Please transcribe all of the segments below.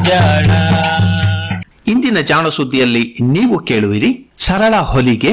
ಜಾಣ ಇಂದಿನ ಜಾಣ ಸುದ್ದಿಯಲ್ಲಿ ನೀವು ಕೇಳುವಿರಿ ಸರಳ ಹೊಲಿಗೆ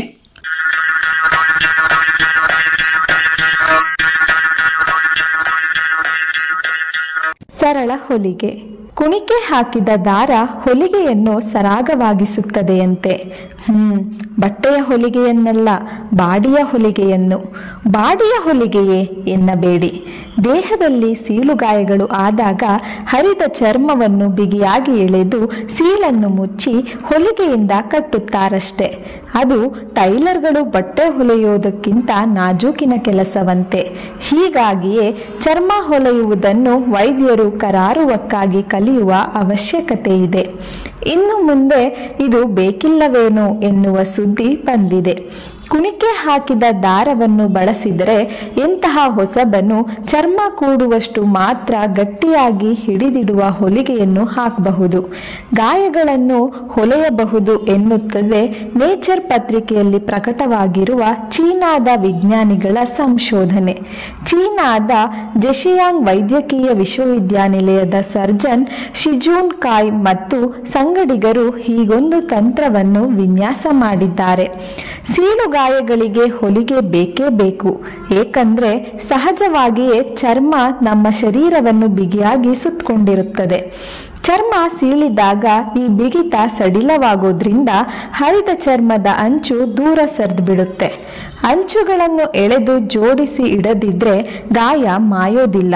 ಸರಳ ಹೊಲಿಗೆ ಕುಣಿಕೆ ಹಾಕಿದ ದಾರ ಹೊಲಿಗೆಯನ್ನು ಸರಾಗವಾಗಿಸುತ್ತದೆಯಂತೆ ಹ್ಮ್ ಬಟ್ಟೆಯ ಹೊಲಿಗೆಯನ್ನಲ್ಲ ಬಾಡಿಯ ಹೊಲಿಗೆಯನ್ನು ಬಾಡಿಯ ಹೊಲಿಗೆಯೇ ಎನ್ನಬೇಡಿ ದೇಹದಲ್ಲಿ ಸೀಳುಗಾಯಗಳು ಆದಾಗ ಹರಿದ ಚರ್ಮವನ್ನು ಬಿಗಿಯಾಗಿ ಎಳೆದು ಸೀಳನ್ನು ಮುಚ್ಚಿ ಹೊಲಿಗೆಯಿಂದ ಕಟ್ಟುತ್ತಾರಷ್ಟೆ ಅದು ಟೈಲರ್ಗಳು ಬಟ್ಟೆ ಹೊಲೆಯುವುದಕ್ಕಿಂತ ನಾಜೂಕಿನ ಕೆಲಸವಂತೆ ಹೀಗಾಗಿಯೇ ಚರ್ಮ ಹೊಲೆಯುವುದನ್ನು ವೈದ್ಯರು ಕರಾರುವಕ್ಕಾಗಿ ಕಲಿಯುವ ಅವಶ್ಯಕತೆ ಇದೆ ಇನ್ನು ಮುಂದೆ ಇದು ಬೇಕಿಲ್ಲವೇನೋ ಎನ್ನುವ ಸುದ್ದಿ ಬಂದಿದೆ ಕುಣಿಕೆ ಹಾಕಿದ ದಾರವನ್ನು ಬಳಸಿದರೆ ಎಂತಹ ಹೊಸಬನ್ನು ಚರ್ಮ ಕೂಡುವಷ್ಟು ಮಾತ್ರ ಗಟ್ಟಿಯಾಗಿ ಹಿಡಿದಿಡುವ ಹೊಲಿಗೆಯನ್ನು ಹಾಕಬಹುದು ಗಾಯಗಳನ್ನು ಹೊಲೆಯಬಹುದು ಎನ್ನುತ್ತದೆ ನೇಚರ್ ಪತ್ರಿಕೆಯಲ್ಲಿ ಪ್ರಕಟವಾಗಿರುವ ಚೀನಾದ ವಿಜ್ಞಾನಿಗಳ ಸಂಶೋಧನೆ ಚೀನಾದ ಜೆಶಿಯಾಂಗ್ ವೈದ್ಯಕೀಯ ವಿಶ್ವವಿದ್ಯಾನಿಲಯದ ಸರ್ಜನ್ ಶಿಜೂನ್ ಕಾಯ್ ಮತ್ತು ಸಂಗಡಿಗರು ಹೀಗೊಂದು ತಂತ್ರವನ್ನು ವಿನ್ಯಾಸ ಮಾಡಿದ್ದಾರೆ ಸೀಳುಗಾಯಗಳಿಗೆ ಹೊಲಿಗೆ ಬೇಕೇ ಬೇಕು ಏಕೆಂದ್ರೆ ಸಹಜವಾಗಿಯೇ ಚರ್ಮ ನಮ್ಮ ಶರೀರವನ್ನು ಬಿಗಿಯಾಗಿ ಸುತ್ತಕೊಂಡಿರುತ್ತದೆ ಚರ್ಮ ಸೀಳಿದಾಗ ಈ ಬಿಗಿತ ಸಡಿಲವಾಗೋದ್ರಿಂದ ಹರಿದ ಚರ್ಮದ ಅಂಚು ದೂರ ಸರಿದು ಬಿಡುತ್ತೆ ಅಂಚುಗಳನ್ನು ಎಳೆದು ಜೋಡಿಸಿ ಇಡದಿದ್ರೆ ಗಾಯ ಮಾಯೋದಿಲ್ಲ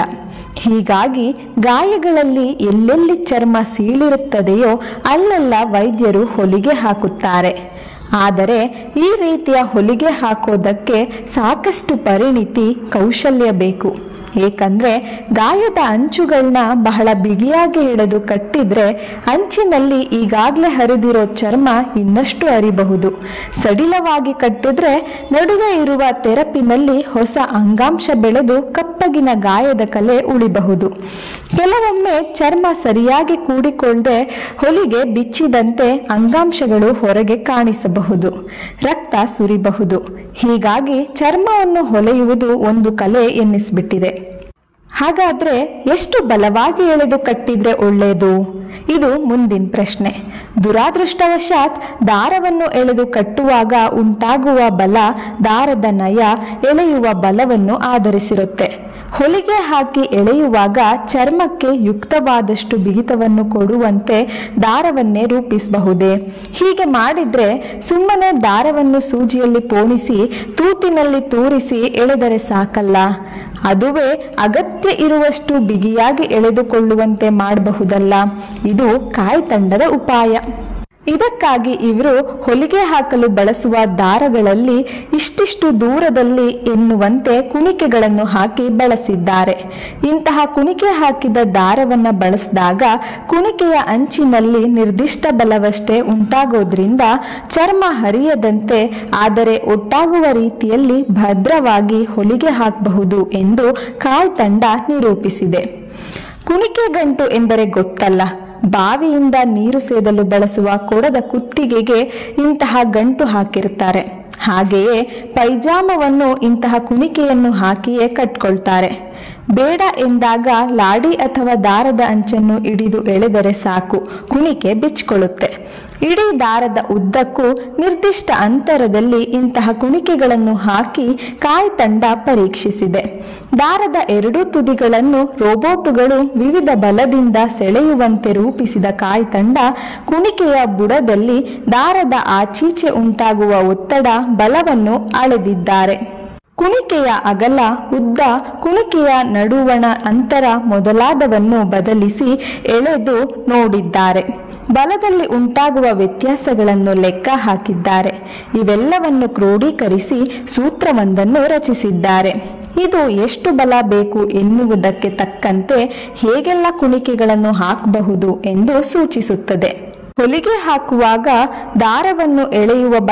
ಹೀಗಾಗಿ ಗಾಯಗಳಲ್ಲಿ ಎಲ್ಲೆಲ್ಲಿ ಚರ್ಮ ಸೀಳಿರುತ್ತದೆಯೋ ಅಲ್ಲೆಲ್ಲ ವೈದ್ಯರು ಹೊಲಿಗೆ ಹಾಕುತ್ತಾರೆ ಆದರೆ ಈ ರೀತಿಯ ಹೊಲಿಗೆ ಹಾಕೋದಕ್ಕೆ ಸಾಕಷ್ಟು ಪರಿಣಿತಿ ಕೌಶಲ್ಯ ಬೇಕು ಏಕೆಂದ್ರೆ ಗಾಯದ ಅಂಚುಗಳನ್ನ ಬಹಳ ಬಿಗಿಯಾಗಿ ಎಳೆದು ಕಟ್ಟಿದ್ರೆ ಅಂಚಿನಲ್ಲಿ ಈಗಾಗಲೇ ಹರಿದಿರೋ ಚರ್ಮ ಇನ್ನಷ್ಟು ಅರಿಬಹುದು ಸಡಿಲವಾಗಿ ಕಟ್ಟಿದ್ರೆ ನಡುವೆ ಇರುವ ತೆರಪಿನಲ್ಲಿ ಹೊಸ ಅಂಗಾಂಶ ಬೆಳೆದು ಕಪ್ಪಗಿನ ಗಾಯದ ಕಲೆ ಉಳಿಬಹುದು ಕೆಲವೊಮ್ಮೆ ಚರ್ಮ ಸರಿಯಾಗಿ ಕೂಡಿಕೊಳ್ಳದೆ ಹೊಲಿಗೆ ಬಿಚ್ಚಿದಂತೆ ಅಂಗಾಂಶಗಳು ಹೊರಗೆ ಕಾಣಿಸಬಹುದು ರಕ್ತ ಸುರಿಬಹುದು ಹೀಗಾಗಿ ಚರ್ಮವನ್ನು ಹೊಲೆಯುವುದು ಒಂದು ಕಲೆ ಎನ್ನಿಸ್ಬಿಟ್ಟಿದೆ ಹಾಗಾದ್ರೆ ಎಷ್ಟು ಬಲವಾಗಿ ಎಳೆದು ಕಟ್ಟಿದ್ರೆ ಒಳ್ಳೆಯದು ಇದು ಮುಂದಿನ ಪ್ರಶ್ನೆ ದುರಾದೃಷ್ಟವಶಾತ್ ದಾರವನ್ನು ಎಳೆದು ಕಟ್ಟುವಾಗ ಉಂಟಾಗುವ ಬಲ ದಾರದ ನಯ ಎಳೆಯುವ ಬಲವನ್ನು ಆಧರಿಸಿರುತ್ತೆ ಹೊಲಿಗೆ ಹಾಕಿ ಎಳೆಯುವಾಗ ಚರ್ಮಕ್ಕೆ ಯುಕ್ತವಾದಷ್ಟು ಬಿಗಿತವನ್ನು ಕೊಡುವಂತೆ ದಾರವನ್ನೇ ರೂಪಿಸಬಹುದೇ ಹೀಗೆ ಮಾಡಿದ್ರೆ ಸುಮ್ಮನೆ ದಾರವನ್ನು ಸೂಜಿಯಲ್ಲಿ ಪೋಣಿಸಿ ತೂತಿನಲ್ಲಿ ತೂರಿಸಿ ಎಳೆದರೆ ಸಾಕಲ್ಲ ಅದುವೇ ಅಗತ್ಯ ಇರುವಷ್ಟು ಬಿಗಿಯಾಗಿ ಎಳೆದುಕೊಳ್ಳುವಂತೆ ಮಾಡಬಹುದಲ್ಲ ಇದು ಕಾಯ್ತಂಡದ ಉಪಾಯ ಇದಕ್ಕಾಗಿ ಇವರು ಹೊಲಿಗೆ ಹಾಕಲು ಬಳಸುವ ದಾರಗಳಲ್ಲಿ ಇಷ್ಟಿಷ್ಟು ದೂರದಲ್ಲಿ ಎನ್ನುವಂತೆ ಕುಣಿಕೆಗಳನ್ನು ಹಾಕಿ ಬಳಸಿದ್ದಾರೆ ಇಂತಹ ಕುಣಿಕೆ ಹಾಕಿದ ದಾರವನ್ನ ಬಳಸಿದಾಗ ಕುಣಿಕೆಯ ಅಂಚಿನಲ್ಲಿ ನಿರ್ದಿಷ್ಟ ಬಲವಷ್ಟೇ ಉಂಟಾಗೋದ್ರಿಂದ ಚರ್ಮ ಹರಿಯದಂತೆ ಆದರೆ ಒಟ್ಟಾಗುವ ರೀತಿಯಲ್ಲಿ ಭದ್ರವಾಗಿ ಹೊಲಿಗೆ ಹಾಕಬಹುದು ಎಂದು ಕಾಯ್ ತಂಡ ನಿರೂಪಿಸಿದೆ ಕುಣಿಕೆ ಗಂಟು ಎಂದರೆ ಗೊತ್ತಲ್ಲ ಬಾವಿಯಿಂದ ನೀರು ಸೇದಲು ಬಳಸುವ ಕೊಡದ ಕುತ್ತಿಗೆಗೆ ಇಂತಹ ಗಂಟು ಹಾಕಿರುತ್ತಾರೆ ಹಾಗೆಯೇ ಪೈಜಾಮವನ್ನು ಇಂತಹ ಕುಣಿಕೆಯನ್ನು ಹಾಕಿಯೇ ಕಟ್ಕೊಳ್ತಾರೆ ಬೇಡ ಎಂದಾಗ ಲಾಡಿ ಅಥವಾ ದಾರದ ಅಂಚನ್ನು ಹಿಡಿದು ಎಳೆದರೆ ಸಾಕು ಕುಣಿಕೆ ಬಿಚ್ಕೊಳ್ಳುತ್ತೆ ಇಡೀ ದಾರದ ಉದ್ದಕ್ಕೂ ನಿರ್ದಿಷ್ಟ ಅಂತರದಲ್ಲಿ ಇಂತಹ ಕುಣಿಕೆಗಳನ್ನು ಹಾಕಿ ಕಾಯ್ ತಂಡ ಪರೀಕ್ಷಿಸಿದೆ ದಾರದ ಎರಡೂ ತುದಿಗಳನ್ನು ರೋಬೋಟುಗಳು ವಿವಿಧ ಬಲದಿಂದ ಸೆಳೆಯುವಂತೆ ರೂಪಿಸಿದ ಕಾಯ್ ತಂಡ ಕುಣಿಕೆಯ ಬುಡದಲ್ಲಿ ದಾರದ ಆಚೀಚೆ ಉಂಟಾಗುವ ಒತ್ತಡ ಬಲವನ್ನು ಅಳೆದಿದ್ದಾರೆ ಕುಣಿಕೆಯ ಅಗಲ ಉದ್ದ ಕುಣಿಕೆಯ ನಡುವಣ ಅಂತರ ಮೊದಲಾದವನ್ನು ಬದಲಿಸಿ ಎಳೆದು ನೋಡಿದ್ದಾರೆ ಬಲದಲ್ಲಿ ಉಂಟಾಗುವ ವ್ಯತ್ಯಾಸಗಳನ್ನು ಲೆಕ್ಕ ಹಾಕಿದ್ದಾರೆ ಇವೆಲ್ಲವನ್ನು ಕ್ರೋಢೀಕರಿಸಿ ಸೂತ್ರವೊಂದನ್ನು ರಚಿಸಿದ್ದಾರೆ ಇದು ಎಷ್ಟು ಬಲ ಬೇಕು ಎನ್ನುವುದಕ್ಕೆ ತಕ್ಕಂತೆ ಹೇಗೆಲ್ಲ ಕುಣಿಕೆಗಳನ್ನು ಹಾಕಬಹುದು ಎಂದು ಸೂಚಿಸುತ್ತದೆ ಹೊಲಿಗೆ ಹಾಕುವಾಗ ದಾರವನ್ನು ಎಳೆಯುವ